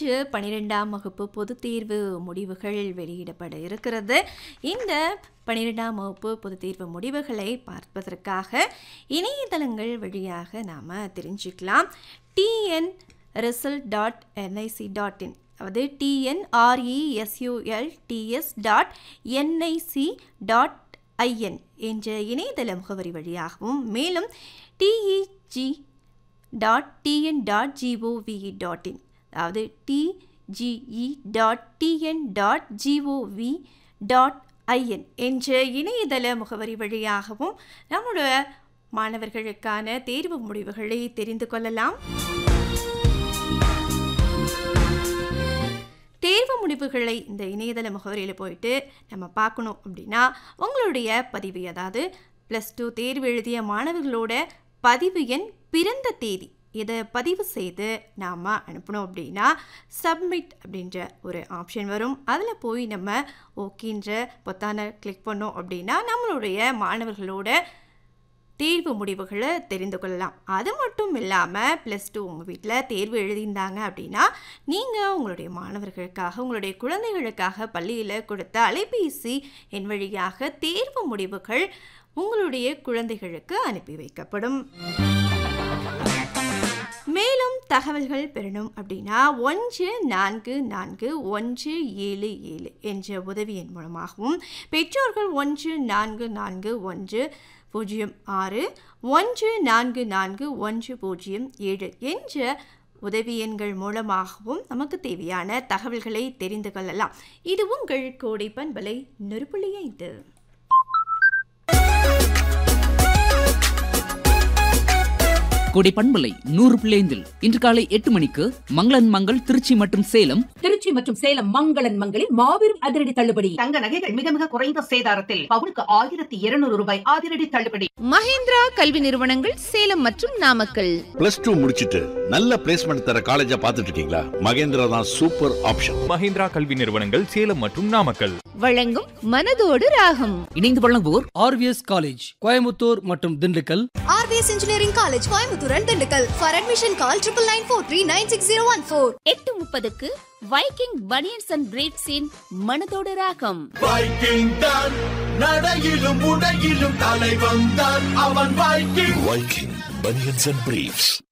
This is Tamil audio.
இன்று பனிரெண்டாம் வகுப்பு பொதுத் தேர்வு முடிவுகள் வெளியிடப்பட இருக்கிறது இந்த பன்னிரெண்டாம் வகுப்பு பொதுத் தேர்வு முடிவுகளை பார்ப்பதற்காக இணையதளங்கள் வழியாக நாம் தெரிஞ்சுக்கலாம் TN result dot NIC dot in அதாவது TNRESUL TS dot NIC dot IN என்ற இணையதள முகவரி வழியாகவும் மேலும் DEG dot TN dot GOV dot in அதாவது DGE dot TN dot GOV dot IN என்ற இணையதள முகவரி வழியாகவும் நம்முடைய மாணவர்களுக்கான தேர்வு முடிவுகளை தெரிந்து கொள்ளலாம் தேர்வு முடிவுகளை இந்த இணையதள முகவரியில் போயிட்டு நம்ம பார்க்கணும் அப்படின்னா உங்களுடைய பதிவு அதாவது ப்ளஸ் டூ தேர்வு எழுதிய மாணவர்களோட பதிவு எண் பிறந்த தேதி இதை பதிவு செய்து நாம் அனுப்பணும் அப்படின்னா சப்மிட் அப்படின்ற ஒரு ஆப்ஷன் வரும் அதில் போய் நம்ம ஓகேன்ற பொத்தானை கிளிக் பண்ணோம் அப்படின்னா நம்மளுடைய மாணவர்களோட தேர்வு முடிவுகளை தெரிந்து கொள்ளலாம் அது மட்டும் இல்லாமல் ப்ளஸ் டூ உங்கள் வீட்டில் தேர்வு எழுதியிருந்தாங்க அப்படின்னா நீங்கள் உங்களுடைய மாணவர்களுக்காக உங்களுடைய குழந்தைகளுக்காக பள்ளியில் கொடுத்த அலைபேசி எண் வழியாக தேர்வு முடிவுகள் உங்களுடைய குழந்தைகளுக்கு அனுப்பி வைக்கப்படும் மேலும் தகவல்கள் பெறணும் அப்படின்னா ஒன்று நான்கு நான்கு ஒன்று ஏழு ஏழு என்ற உதவி எண் மூலமாகவும் பெற்றோர்கள் ஒன்று நான்கு நான்கு ஒன்று பூஜ்ஜியம் ஆறு ஒன்று நான்கு நான்கு ஒன்று பூஜ்ஜியம் ஏழு என்ற உதவி எண்கள் மூலமாகவும் நமக்கு தேவையான தகவல்களை தெரிந்து கொள்ளலாம் இது உங்கள் கோடை பண்பலை நெருப்புள்ளி ஐந்து கொடை பண்பலை நூறு பிள்ளைந்தில் இன்று காலை எட்டு மணிக்கு மங்களன் மங்கள் திருச்சி மற்றும் சேலம் திருச்சி மற்றும் சேலம் மங்களன் மங்களில் மாபெரும் அதிரடி தள்ளுபடி தங்க நகைகள் மிக மிக குறைந்த சேதாரத்தில் பவுனுக்கு ஆயிரத்தி இருநூறு ரூபாய் அதிரடி தள்ளுபடி மஹேந்திரா கல்வி நிறுவனங்கள் சேலம் மற்றும் நாமக்கல் பிளஸ் டூ முடிச்சிட்டு நல்ல பிளேஸ்மெண்ட் தர காலேஜா பார்த்துட்டு இருக்கீங்களா மகேந்திரா தான் சூப்பர் ஆப்ஷன் மஹிந்திரா கல்வி நிறுவனங்கள் சேலம் மற்றும் நாமக்கல் வழங்கும் மனதோடு ராகம் இணைந்து வழங்குவோர் ஆர்விஎஸ் காலேஜ் கோயம்புத்தூர் மற்றும் Dindigul RVS engineering college Coimbatore and Dindigul for admission call triple nine four three nine six zero one four எட்டு முப்பதுக்கு வைக்கிங் பனியன்ஸ் அண்ட் பிரேட்ஸின் மனதோடு ராகம் வைக்கிங் தான் நடையிலும் உடையிலும் தலைவன் தான் அவன் Viking Viking banians and briefs